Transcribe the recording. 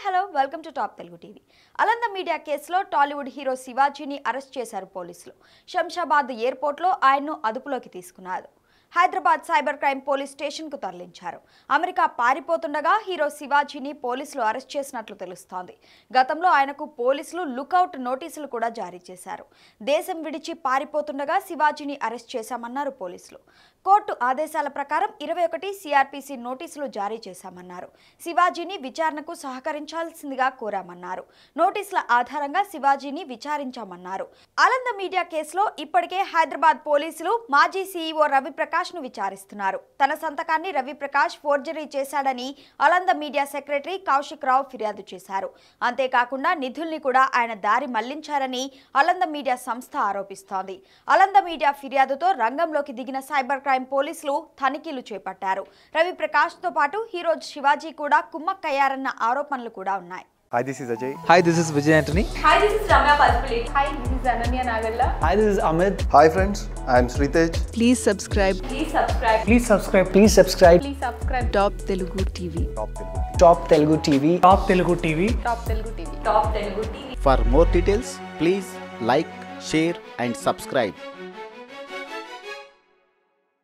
Hello welcome to top Telugu TV Alanda media కేసులో Tollywood hero శివాజీని arrest చేశారు పోలీసులు శంషాబాద్ ఎయిర్పోర్ట్లో ఆయన్ను అదుపులోకి తీసుకున్నారు హైదరాబాద్ సైబర్ క్రైమ్ పోలీస్ స్టేషన్కు తరలించారు అమెరికా పారిపోతుండగా హీరో శివాజీని పోలీసులు అరెస్ట్ చేసినట్లు తెలుస్తోంది గతంలో ఆయనకు పోలీసులు లుకౌట్ నోటీసులు కూడా జారీ చేశారు దేశం విడిచి పారిపోతుండగా శివాజీని అరెస్ట్ చేశామన్నారు పోలీసులు కోర్టు ఆదేశాల ప్రకారం ఇరవై ఒకటి సిఆర్పిసి నోటీసులు జారీ చేశామన్నారు శివాజీని విచారణకు సహకరించాల్సిందిగా కోరామన్నారు నోటీసుల ఆధారంగా శివాజీని విచారించామన్నారు ఆనంద మీడియా కేసులో ఇప్పటికే హైదరాబాద్ పోలీసులు మాజీ సీఈఓ రవిప్రకాష్ ను విచారిస్తున్నారు తన సంతకాన్ని రవిప్రకాష్ ఫోర్జరీ చేశాడని అలంద మీడియా సెక్రటరీ కౌశిక్ రావు ఫిర్యాదు చేశారు అంతేకాకుండా నిధుల్ని కూడా ఆయన దారి మళ్లించారని అలంద మీడియా సంస్థ ఆరోపిస్తోంది అలంద మీడియా ఫిర్యాదుతో రంగంలోకి దిగిన సైబర్ క్రైమ్ పోలీసులు తనిఖీలు చేపట్టారు రవిప్రకాష్ తో పాటు హీరో శివాజీ కూడా కుమ్మక్కయ్యారన్న ఆరోపణలు కూడా ఉన్నాయి Hi, this is Ajay. Hi, this is Vijay Antony. Hi, this is Ramya Paspalate. Hi, this is Ananya Nagalla. Hi, this is Amit. Hi, friends. I am Sritej. Please subscribe Please subscribe. Please subscribe. Please subscribe. Please subscribe. Top Telugu TV. Top Telugu TV. Top Telugu TV. Top Telugu TV. Top Telugu TV. For more details, please like, share, and subscribe.